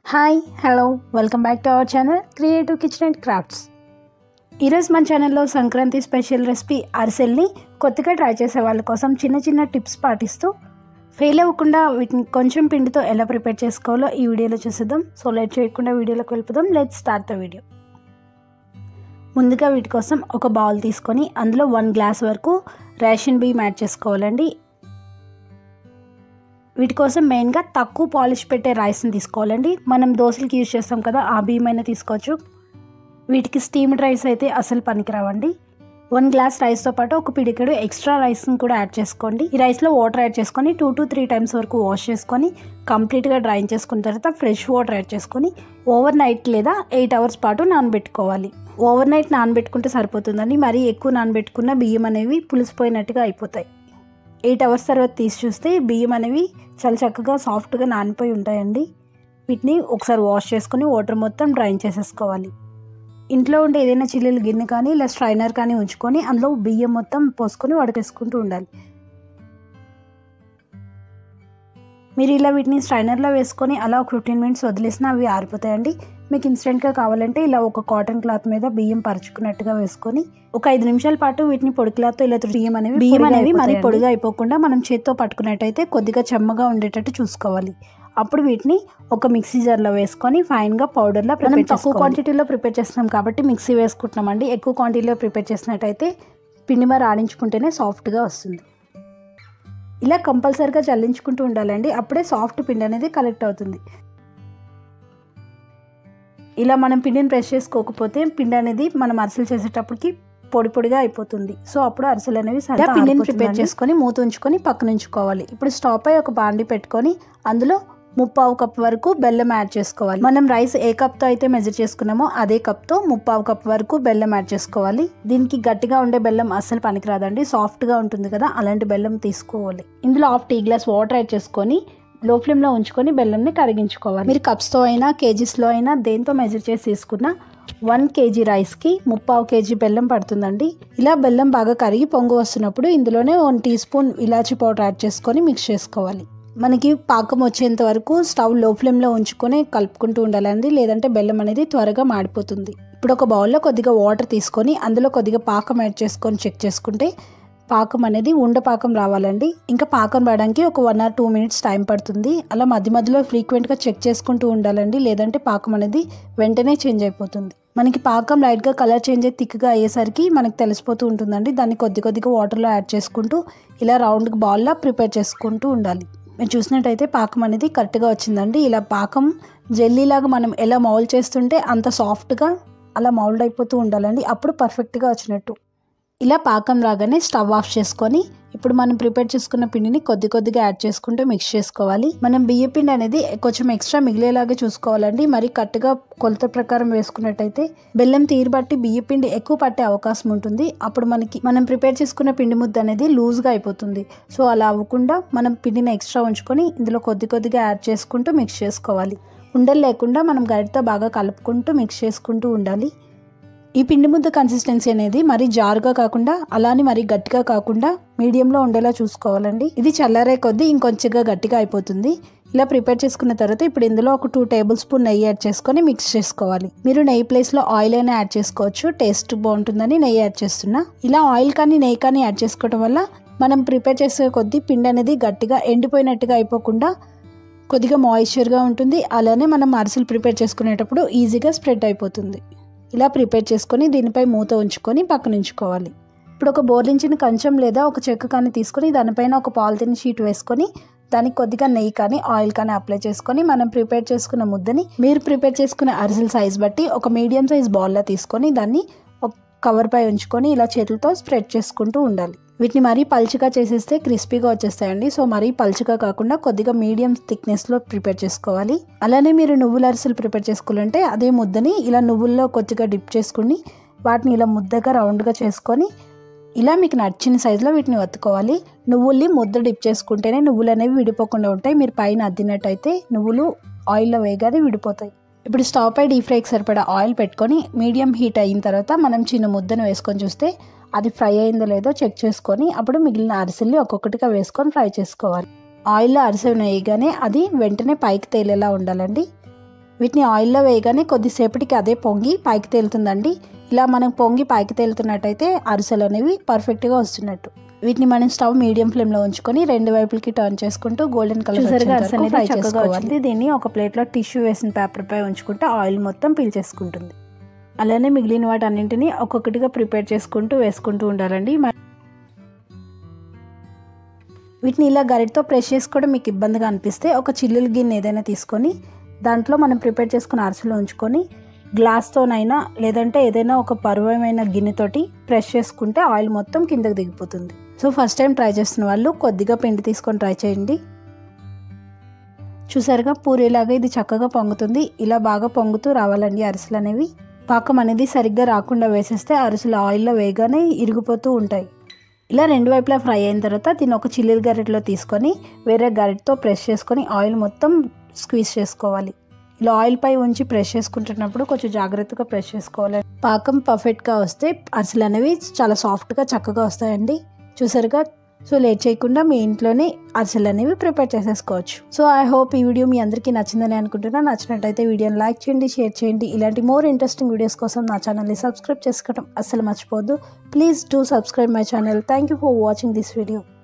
Hi hello welcome back to our channel creative kitchen and crafts ఈరోజు మన ఛానల్లో Sankranti special recipe అరిసెల్ని కొత్తగా try చేసే వాళ్ళ కోసం చిన్న చిన్న టిప్స్ పాటిస్తూ ఫెయిల్ అవ్వకుండా వీటిని కొంచెం పిండితో ఎలా ప్రిపేర్ చేసుకోవాలో ఈ వీడియోలో చూసేద్దాం సో లేట్ చేయకుండా వీడియోలోకి వెళ్ళిపోదాం లెట్ స్టార్ట్ ద వీడియో ముందుగా వీటి కోసం ఒక బౌల్ తీసుకొని అందులో వన్ గ్లాస్ వరకు రేషన్ బియ్యం యాడ్ చేసుకోవాలండి వీటి కోసం మెయిన్గా తక్కువ పాలిష్ పెట్టే రైస్ని తీసుకోవాలండి మనం దోశలకి యూజ్ చేస్తాం కదా ఆ బియ్యం అయినా తీసుకోవచ్చు వీటికి స్టీమ్డ్ రైస్ అయితే అసలు పనికిరావండి వన్ గ్లాస్ రైస్తో పాటు ఒక పిడికెడు ఎక్స్ట్రా రైస్ని కూడా యాడ్ చేసుకోండి ఈ రైస్లో వాటర్ యాడ్ చేసుకొని టూ టు త్రీ టైమ్స్ వరకు వాష్ చేసుకొని కంప్లీట్గా డ్రైన్ చేసుకున్న తర్వాత ఫ్రెష్ వాటర్ యాడ్ చేసుకొని ఓవర్ నైట్ లేదా ఎయిట్ అవర్స్ పాటు నానబెట్టుకోవాలి ఓవర్ నైట్ నానబెట్టుకుంటే సరిపోతుందండి మరీ ఎక్కువ నానబెట్టుకున్న బియ్యం అనేవి పులిసిపోయినట్టుగా అయిపోతాయి ఎయిట్ అవర్స్ తర్వాత తీసి చూస్తే బియ్యం అనేవి చాలా చక్కగా సాఫ్ట్గా నానిపోయి ఉంటాయండి వీటిని ఒకసారి వాష్ చేసుకొని వాటర్ మొత్తం డ్రైన్ చేసేసుకోవాలి ఇంట్లో ఉండే ఏదైనా చిల్లులు గిన్నె కానీ ఇలా స్ట్రైనర్ కానీ ఉంచుకొని అందులో బియ్యం మొత్తం పోసుకొని వడకేసుకుంటూ ఉండాలి మీరు ఇలా వీటిని స్ట్రైనర్లో వేసుకొని అలా ఒక ఫిఫ్టీన్ మినిట్స్ వదిలేసినా అవి ఆరిపోతాయండి మీకు ఇన్స్టెంట్గా కావాలంటే ఇలా ఒక కాటన్ క్లాత్ మీద బియ్యం పరుచుకున్నట్టుగా వేసుకొని ఒక ఐదు నిమిషాల పాటు వీటిని పొడి క్లాత్తో ఇలా బియ్యం అనేవి బియ్యం అనేవి మరి పొడిగా అయిపోకుండా మనం చేత్తో పట్టుకున్నట్టయితే కొద్దిగా చెమ్మగా ఉండేటట్టు చూసుకోవాలి అప్పుడు వీటిని ఒక మిక్సీ జార్లో వేసుకొని ఫైన్గా పౌడర్లో మనం తక్కువ క్వాంటిటీలో ప్రిపేర్ చేస్తున్నాం కాబట్టి మిక్సీ వేసుకుంటున్నామండి ఎక్కువ క్వాంటిటీలో ప్రిపేర్ చేసినట్టయితే పిండి మరి ఆడించుకుంటేనే సాఫ్ట్గా వస్తుంది ఇలా కంపల్సరిగా చల్లించుకుంటూ ఉండాలండి అప్పుడే సాఫ్ట్ పిండి అనేది కలెక్ట్ అవుతుంది ఇలా మనం పిండిని ప్రెస్ చేసుకోకపోతే పిండి అనేది మనం అరిసెలు చేసేటప్పటికి పొడి పొడిగా అయిపోతుంది సో అప్పుడు అరిసెలు అనేవి సరిగ్గా పిండిని ప్రిపేర్ చేసుకొని మూత ఉంచుకొని పక్కన ఉంచుకోవాలి ఇప్పుడు స్టవ్ పై ఒక బాండి పెట్టుకొని అందులో ముప్పావు కప్ వరకు బెల్లం యాడ్ చేసుకోవాలి మనం రైస్ ఏ కప్తో అయితే మెజర్ చేసుకున్నామో అదే కప్తో ముప్పావు కప్ వరకు బెల్లం యాడ్ చేసుకోవాలి దీనికి గట్టిగా ఉండే బెల్లం అస్సలు పనికిరాదండి సాఫ్ట్గా ఉంటుంది కదా అలాంటి బెల్లం తీసుకోవాలి ఇందులో half tea glass water add చేసుకొని లో ఫ్లేమ్లో ఉంచుకొని బెల్లంని కరిగించుకోవాలి మీరు కప్స్తో అయినా కేజీస్లో అయినా దేంతో మెజర్ చేసి తీసుకున్న వన్ కేజీ రైస్కి ముప్పావు కేజీ బెల్లం పడుతుందండి ఇలా బెల్లం బాగా కరిగి పొంగు వస్తున్నప్పుడు ఇందులోనే వన్ టీ స్పూన్ ఇలాచీ పౌడర్ యాడ్ చేసుకొని మిక్స్ చేసుకోవాలి మనకి పాకం వచ్చేంత వరకు స్టవ్ లో ఫ్లేమ్లో ఉంచుకొని కలుపుకుంటూ ఉండాలండి లేదంటే బెల్లం అనేది త్వరగా మాడిపోతుంది ఇప్పుడు ఒక బౌల్లో కొద్దిగా వాటర్ తీసుకొని అందులో కొద్దిగా పాకం యాడ్ చేసుకొని చెక్ చేసుకుంటే పాకం అనేది ఉండ పాకం రావాలండి ఇంకా పాకం రావడానికి ఒక one or two minutes time పడుతుంది అలా మధ్య మధ్యలో ఫ్రీక్వెంట్గా చెక్ చేసుకుంటూ ఉండాలండి లేదంటే పాకం అనేది వెంటనే చేంజ్ అయిపోతుంది మనకి పాకం లైట్గా కలర్ చేంజ్ అయ్యి థిక్గా అయ్యేసరికి మనకి తెలిసిపోతూ ఉంటుందండి దాన్ని కొద్ది కొద్దిగా వాటర్లో యాడ్ చేసుకుంటూ ఇలా రౌండ్ బాల్లా ప్రిపేర్ చేసుకుంటూ ఉండాలి మీరు చూసినట్టయితే పాకం అనేది కరెక్ట్గా వచ్చిందండి ఇలా పాకం జెల్లీలాగా మనం ఎలా మౌల్డ్ చేస్తుంటే అంత సాఫ్ట్గా అలా మౌల్డ్ అయిపోతూ ఉండాలండి అప్పుడు పర్ఫెక్ట్గా వచ్చినట్టు ఇలా పాకం రాగానే స్టవ్ ఆఫ్ చేసుకొని ఇప్పుడు మనం ప్రిపేర్ చేసుకున్న పిండిని కొద్ది కొద్దిగా యాడ్ చేసుకుంటూ మిక్స్ చేసుకోవాలి మనం బియ్య పిండి అనేది కొంచెం ఎక్స్ట్రా మిగిలేలాగా చూసుకోవాలండి మరి కట్టుగా కొలత ప్రకారం వేసుకున్నట్టయితే బెల్లం తీరు బట్టి బియ్య పిండి ఎక్కువ పట్టే అవకాశం ఉంటుంది అప్పుడు మనకి మనం ప్రిపేర్ చేసుకున్న పిండి ముద్ద అనేది లూజ్గా అయిపోతుంది సో అలా అవ్వకుండా మనం పిండిని ఎక్స్ట్రా ఉంచుకొని ఇందులో కొద్ది కొద్దిగా యాడ్ చేసుకుంటూ మిక్స్ చేసుకోవాలి ఉండలు లేకుండా మనం గరిటతో బాగా కలుపుకుంటూ మిక్స్ చేసుకుంటూ ఉండాలి ఈ పిండి ముద్ద కన్సిస్టెన్సీ అనేది మరీ జారుగా కాకుండా అలానే మరీ గట్టిగా కాకుండా మీడియంలో ఉండేలా చూసుకోవాలండి ఇది చల్లారే కొద్దీ ఇంకొంచెంగా గట్టిగా అయిపోతుంది ఇలా ప్రిపేర్ చేసుకున్న తర్వాత ఇప్పుడు ఇందులో ఒక టూ టేబుల్ స్పూన్ నెయ్యి యాడ్ చేసుకొని మిక్స్ చేసుకోవాలి మీరు నెయ్యి ప్లేస్లో ఆయిల్ అయినా యాడ్ చేసుకోవచ్చు టేస్ట్ బాగుంటుందని నెయ్యి యాడ్ చేస్తున్నా ఇలా ఆయిల్ కానీ నెయ్యి కానీ యాడ్ చేసుకోవడం వల్ల మనం ప్రిపేర్ చేసే కొద్దీ పిండి అనేది గట్టిగా ఎండిపోయినట్టుగా అయిపోకుండా కొద్దిగా మాయిశ్చర్గా ఉంటుంది అలానే మనం అరిసెలు ప్రిపేర్ చేసుకునేటప్పుడు ఈజీగా స్ప్రెడ్ అయిపోతుంది ఇలా ప్రిపేర్ చేసుకొని దీనిపై మూత ఉంచుకొని పక్కన ఉంచుకోవాలి ఇప్పుడు ఒక బోర్లించిన కంచం లేదా ఒక చెక్క కానీ తీసుకొని దానిపైన ఒక పాలిథిన్ షీట్ వేసుకొని దానికి కొద్దిగా నెయ్యి కానీ ఆయిల్ కానీ అప్లై చేసుకొని మనం ప్రిపేర్ చేసుకున్న ముద్దని మీరు ప్రిపేర్ చేసుకున్న అరిసెల సైజ్ బట్టి ఒక మీడియం సైజ్ బౌల్లో తీసుకొని దాన్ని ఒక కవర్ పై ఉంచుకొని ఇలా చేతులతో స్ప్రెడ్ చేసుకుంటూ ఉండాలి వీటిని మరీ పల్చగా చేసేస్తే క్రిస్పీగా వచ్చేస్తాయండి సో మరీ పల్చగా కాకుండా కొద్దిగా మీడియం థిక్నెస్లో ప్రిపేర్ చేసుకోవాలి అలానే మీరు నువ్వుల అరిసెలు ప్రిపేర్ చేసుకోవాలంటే అదే ముద్దని ఇలా నువ్వుల్లో కొద్దిగా డిప్ చేసుకుని వాటిని ఇలా ముద్దగా రౌండ్గా చేసుకొని ఇలా మీకు నచ్చిన సైజులో వీటిని వత్తుకోవాలి నువ్వుల్ని ముద్ద డిప్ చేసుకుంటేనే నువ్వులు అనేవి విడిపోకుండా ఉంటాయి మీరు పైన అద్దినట్టయితే నువ్వులు ఆయిల్లో వేయగానే విడిపోతాయి ఇప్పుడు స్టవ్ పై డీప్ ఫ్రైకి సరిపడా ఆయిల్ పెట్టుకొని మీడియం హీట్ అయిన తర్వాత మనం చిన్న ముద్దను వేసుకొని చూస్తే అది ఫ్రై అయిందో లేదో చెక్ చేసుకొని అప్పుడు మిగిలిన అరిసెల్ని ఒక్కొక్కటిగా వేసుకొని ఫ్రై చేసుకోవాలి ఆయిల్లో అరిసె వేయగానే అది వెంటనే పైకి తేలేలా ఉండాలండి వీటిని ఆయిల్లో వేయగానే కొద్దిసేపటికి అదే పొంగి పైకి తేలుతుందండి ఇలా మనం పొంగి పైకి తేలుతున్నట్టయితే అరిసెలు అనేవి పర్ఫెక్ట్గా వస్తున్నట్టు వీటిని మనం స్టవ్ మీడియం ఫ్లేమ్లో ఉంచుకొని రెండు వైపులకి టర్న్ చేసుకుంటూ గోల్డెన్ కలర్ చూసారుగా వచ్చేంత అరిసె వరకు అనేది ఫ్రై చక్కగా చేసుకోవాలి వచ్చింది. దీన్ని ఒక ప్లేట్లో టిష్యూ వేసిన పేపర్పై ఉంచుకుంటే ఆయిల్ మొత్తం పీల్చేసుకుంటుంది అలానే మిగిలిన వాటన్నింటినీ ఒక్కొక్కటిగా ప్రిపేర్ చేసుకుంటూ వేసుకుంటూ ఉండాలండి మ- వీటిని ఇలా గరిటతో ప్రెస్ చేసుకోవడం మీకు ఇబ్బందిగా అనిపిస్తే ఒక చిల్లుల గిన్నె ఏదైనా తీసుకొని దాంట్లో మనం ప్రిపేర్ చేసుకున్న అరిసెలు ఉంచుకొని గ్లాస్తోనైనా లేదంటే ఏదైనా ఒక పరువమైన గిన్నెతోటి ప్రెస్ చేసుకుంటే ఆయిల్ మొత్తం కిందకి దిగిపోతుంది సో ఫస్ట్ టైం ట్రై చేస్తున్న వాళ్ళు కొద్దిగా పిండి తీసుకొని ట్రై చేయండి చూసారుగా పూరిలాగా ఇది చక్కగా పొంగుతుంది ఇలా బాగా పొంగుతూ రావాలండి అరిసెలు అనేవి పాకం అనేది సరిగ్గా రాకుండా వేసేస్తే అరిసెలు ఆయిల్లో వేయగానే ఇరిగిపోతూ ఉంటాయి ఇలా రెండు వైపులా ఫ్రై అయిన తర్వాత దీన్ని ఒక చిల్లీల గరిటెలో తీసుకొని వేరే గరిటతో ప్రెస్ చేసుకొని ఆయిల్ మొత్తం స్క్వీజ్ చేసుకోవాలి ఇలా ఆయిల్ పై ఉంచి ప్రెస్ చేసుకుంటున్నప్పుడు కొంచెం జాగ్రత్తగా ప్రెస్ చేసుకోవాలి పాకం పర్ఫెక్ట్గా వస్తే అరిసెలు అనేవి చాలా సాఫ్ట్గా చక్కగా వస్తాయండి చూసారుగా సో లేట్ చేయకుండా మీ ఇంట్లోనే అరిసెలు అనేవి ప్రిపేర్ చేసేసుకోవచ్చు సో ఐ హోప్ ఈ వీడియో మీ అందరికీ నచ్చిందని అనుకుంటున్నా నచ్చినట్టయితే వీడియోని లైక్ చేయండి షేర్ చేయండి ఇలాంటి మోర్ ఇంట్రెస్టింగ్ వీడియోస్ కోసం నా ఛానల్ని సబ్స్క్రైబ్ చేసుకోవడం అస్సలు మర్చిపోవద్దు please do subscribe my channel thank you for watching this video